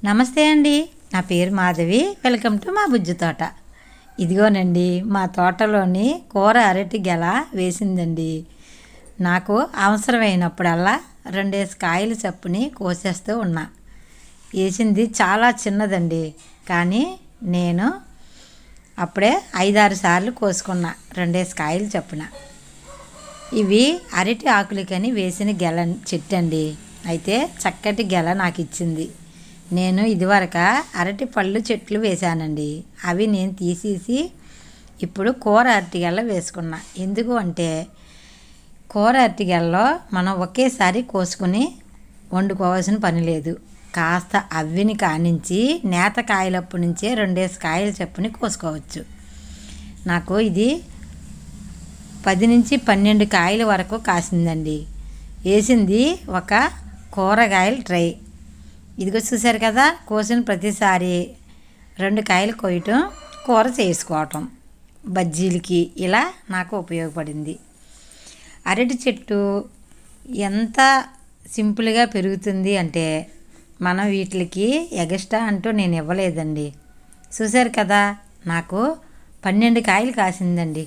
నమస్తే అండి నా పేరు మాధవి వెల్కమ్ టు మా బుజ్జి తోట ఇదిగోనండి మా తోటలోని కూర అరటి గెల వేసిందండి నాకు అవసరమైనప్పుడల్లా రెండేసి కాయలు చప్పుని కోసేస్తూ ఉన్నా వేసింది చాలా చిన్నదండి కానీ నేను అప్పుడే ఐదారు సార్లు కోసుకున్నా రెండేసి కాయలు చప్పున ఇవి అరటి ఆకులకని వేసిన గెల చెట్టు అండి అయితే చక్కటి గెల నాకు ఇచ్చింది నేను ఇదివరక అరటి పళ్ళు చెట్లు వేశానండి అవి నేను తీసేసి ఇప్పుడు కూర అరటిగెల వేసుకున్నా ఎందుకు అంటే కూర అరటిగెలలో మనం ఒకేసారి కోసుకుని వండుకోవాల్సిన పని లేదు కాస్త అవ్విని కానించి నేత కాయలప్పటి నుంచే రెండేసి కాయలు చెప్పుని కోసుకోవచ్చు నాకు ఇది పది నుంచి పన్నెండు కాయల వరకు కాసిందండి వేసింది ఒక కూరగాయల ట్రై ఇదిగో చూశారు కదా కోసిన ప్రతిసారి రెండు కాయలు కొయ్యటం కూర చేసుకోవటం బజ్జీలకి ఇలా నాకు ఉపయోగపడింది అరటి చెట్టు ఎంత సింపుల్గా పెరుగుతుంది అంటే మనం వీటికి ఎగస్ట్రా అంటూ నేను ఇవ్వలేదండి చూశారు కదా నాకు పన్నెండు కాయలు కాసిందండి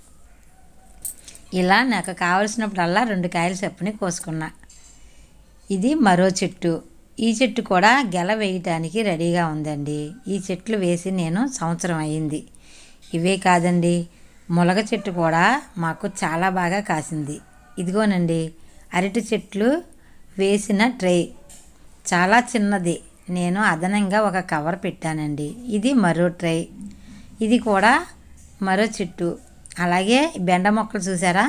ఇలా నాకు కావలసినప్పుడల్లా రెండు కాయలు చెప్పుని కోసుకున్నా ఇది మరో చెట్టు ఈ చెట్టు కూడా గెల వేయటానికి రెడీగా ఉందండి ఈ చెట్లు వేసి నేను సంవత్సరం అయ్యింది ఇవే కాదండి ములగ చెట్టు కూడా మాకు చాలా బాగా కాసింది ఇదిగోనండి అరటి చెట్లు వేసిన ట్రే చాలా చిన్నది నేను అదనంగా ఒక కవర్ పెట్టానండి ఇది మరో ట్రై ఇది కూడా మరో చెట్టు అలాగే బెండ మొక్కలు చూసారా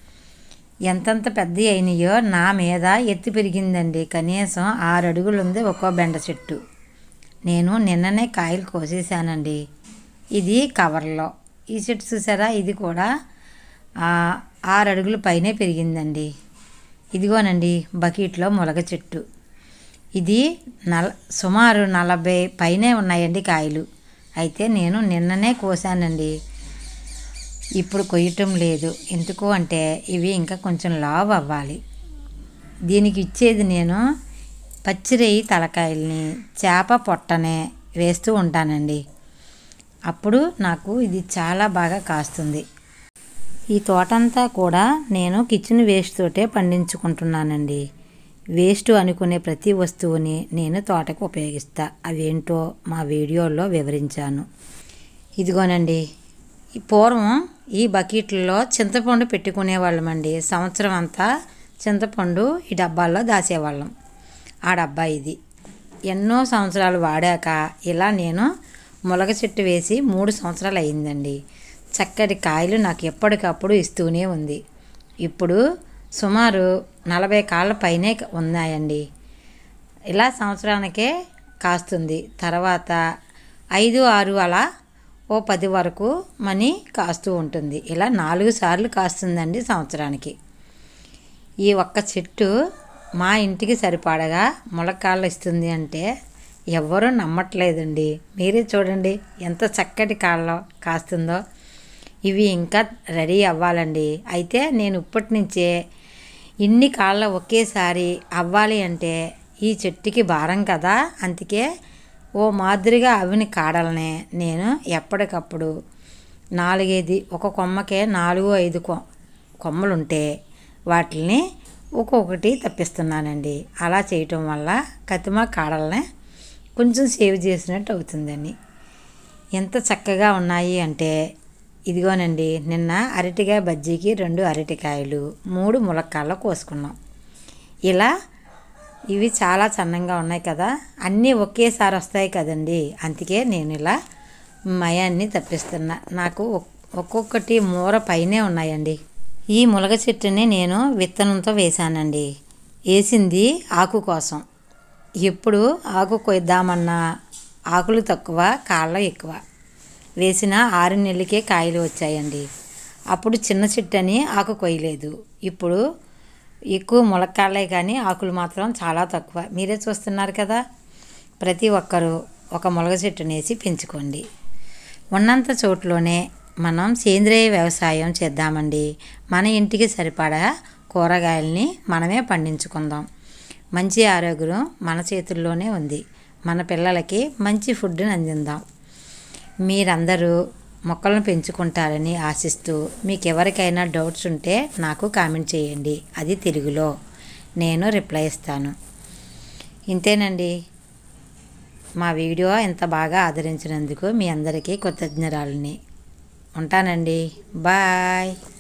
ఎంతంత పెద్ద అయినాయో నా మీద ఎత్తి పెరిగిందండి కనీసం ఆరు అడుగులు ఉంది ఒక్కో బెండ చెట్టు నేను నిన్ననే కాయలు కోసేసానండి ఇది కవర్లో ఈ చెట్టు చూసారా ఇది కూడా ఆ, ఆరు అడుగుల పైనే పెరిగిందండి ఇదిగోనండి బకెట్లో ములగ చెట్టు ఇది నల సుమారు నలభై పైనే ఉన్నాయండి కాయలు అయితే నేను నిన్ననే కోసానండి ఇప్పుడు కొయ్యటం లేదు ఎందుకు అంటే ఇవి ఇంకా కొంచెం లావ్ అవ్వాలి దీనికి ఇచ్చేది నేను పచ్చిరొయ్యి తలకాయల్ని చేప పొట్టనే వేస్తూ ఉంటానండి అప్పుడు నాకు ఇది చాలా బాగా కాస్తుంది ఈ తోటంతా కూడా నేను కిచెన్ వేస్ట్ తోటే పండించుకుంటున్నానండి వేస్ట్ అనుకునే ప్రతి వస్తువుని నేను తోటకు ఉపయోగిస్తా అవేంటో మా వీడియోలో వివరించాను ఇదిగోనండి ఈ పూర్వం ఈ బకెట్లలో చింతపండు పెట్టుకునేవాళ్ళమండి సంవత్సరం అంతా చింతపండు ఈ డబ్బాల్లో దాచేవాళ్ళం ఆ డబ్బా ఇది ఎన్నో సంవత్సరాలు వాడాక ఇలా నేను ములగ చెట్టు వేసి మూడు సంవత్సరాలు అయిందండి చక్కటి కాయలు నాకు ఎప్పటికప్పుడు ఇస్తూనే ఉంది ఇప్పుడు సుమారు నలభై కాళ్ళ పైనే ఉన్నాయండి ఇలా సంవత్సరానికే కాస్తుంది తర్వాత ఐదు ఆరు అలా ఓ పది వరకు మనీ కాస్తూ ఉంటుంది ఇలా నాలుగు సార్లు కాస్తుందండి సంవత్సరానికి ఈ ఒక్క చెట్టు మా ఇంటికి సరిపడగా ములక్కాళ్ళు ఇస్తుంది అంటే ఎవ్వరూ నమ్మట్లేదండి మీరే చూడండి ఎంత చక్కటి కాళ్ళలో కాస్తుందో ఇవి ఇంకా రెడీ అవ్వాలండి అయితే నేను ఇప్పటి నుంచే ఇన్ని కాళ్ళ ఒకేసారి అవ్వాలి అంటే ఈ చెట్టుకి భారం కదా అందుకే ఓ మాదిరిగా అవిని కాడలనే నేను ఎప్పటికప్పుడు నాలుగైదు ఒక కొమ్మకే నాలుగు ఐదు కొ కొమ్మలుంటే వాటిని ఒక్కొక్కటి తప్పిస్తున్నానండి అలా చేయటం వల్ల కతిమ కాడలనే కొంచెం సేవ్ చేసినట్టు అవుతుందని ఎంత చక్కగా ఉన్నాయి అంటే ఇదిగోనండి నిన్న అరటికాయ బజ్జీకి రెండు అరటికాయలు మూడు ములక్కాయలు కోసుకున్నాం ఇలా ఇవి చాలా సన్నంగా ఉన్నాయి కదా అన్నీ ఒకేసారి వస్తాయి కదండి అందుకే నేను ఇలా మయాన్ని తప్పిస్తున్నా నాకు ఒక్- ఒక్కొక్కటి మూర పైనే ఉన్నాయండి ఈ ములగ చెట్టుని నేను విత్తనంతో వేశానండి వేసింది ఆకు కోసం ఎప్పుడు ఆకు కొద్దామన్నా ఆకులు తక్కువ కాళ్ళ ఎక్కువ వేసిన ఆరు నెలలకే కాయలు వచ్చాయండి అప్పుడు చిన్న చెట్టు అని ఆకు కొయ్యలేదు ఇప్పుడు ఎక్కువ ములక్కాళ్ళే కానీ ఆకులు మాత్రం చాలా తక్కువ మీరే చూస్తున్నారు కదా ప్రతి ఒక్కరూ ఒక ములగ చెట్టునేసి పెంచుకోండి ఉన్నంత చోట్లోనే మనం సేంద్రియ వ్యవసాయం చేద్దామండి మన ఇంటికి సరిపడా కూరగాయల్ని మనమే పండించుకుందాం మంచి ఆరోగ్యం మన చేతుల్లోనే ఉంది మన పిల్లలకి మంచి ఫుడ్ని అందిద్దాం మీరందరూ మొక్కలను పెంచుకుంటారని ఆశిస్తూ మీకు ఎవరికైనా డౌట్స్ ఉంటే నాకు కామెంట్ చేయండి అది తెలుగులో నేను రిప్లై ఇస్తాను ఇంతేనండి మా వీడియో ఇంత బాగా ఆదరించినందుకు మీ అందరికీ కృతజ్ఞరాలని ఉంటానండి బాయ్